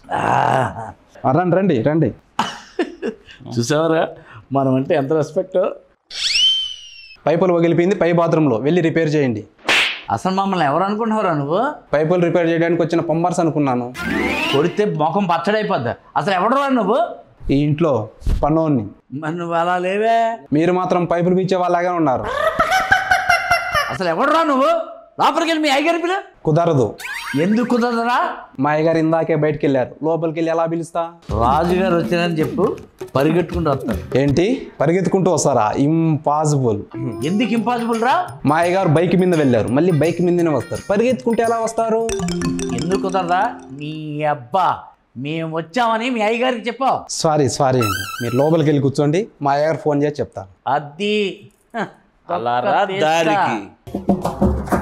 ఆ, రండి రండి రండి చూసావరా మనం అంటే ఎంత రెస్పెక్ట్ పైపులు పగిలిపోయింది పై బాత్రూంలో వెళ్ళి రిపేర్ చేయండి అసలు మమ్మల్ని ఎవరు అనుకుంటున్నావురా నువ్వు పైపులు రిపేర్ చేయడానికి వచ్చిన పంబర్స్ అనుకున్నాను కొడితే ముఖం పచ్చడైపోద్ది అసలు ఎవడరా నువ్వు ఈ ఇంట్లో పనోన్ని మరి నువ్వు అలా లేవే మీరు మాత్రం పైపులు పీచే వాళ్ళగా ఉన్నారు అసలు ఎవడరా నువ్వు లోపలికి వెళ్ళి మీ అయ్యగారి పిల్ల కుదరదు ఎందుకు కుదరదురా మా అయ్యగారు ఇందాకే బయటికి వెళ్ళారు లోపలికి వెళ్ళి ఎలా పిలుస్తా రాజుగారు వచ్చారని చెప్పు పరిగెట్టుకుంటూ వస్తారు ఏంటి పరిగెత్తుకుంటూ వస్తారా ఇంపాసిబుల్ ఎందుకు ఇంపాసిబుల్ రా మా అయ్యగారు బైక్ మీద వెళ్ళారు మళ్ళీ బైక్ మీదనే వస్తారు పరిగెత్తుకుంటే ఎలా వస్తారు ఎందుకు కుదరదా నీ అబ్బా మేము వచ్చామని మీ అయ్యగారికి చెప్పావు సారీ సారీ అండి మీరు లోపలికి వెళ్ళి కూర్చోండి మా అయ్యగారు ఫోన్ చేసి చెప్తాను అది హ, అలా రా ఒక్క తీస్తా. దారికి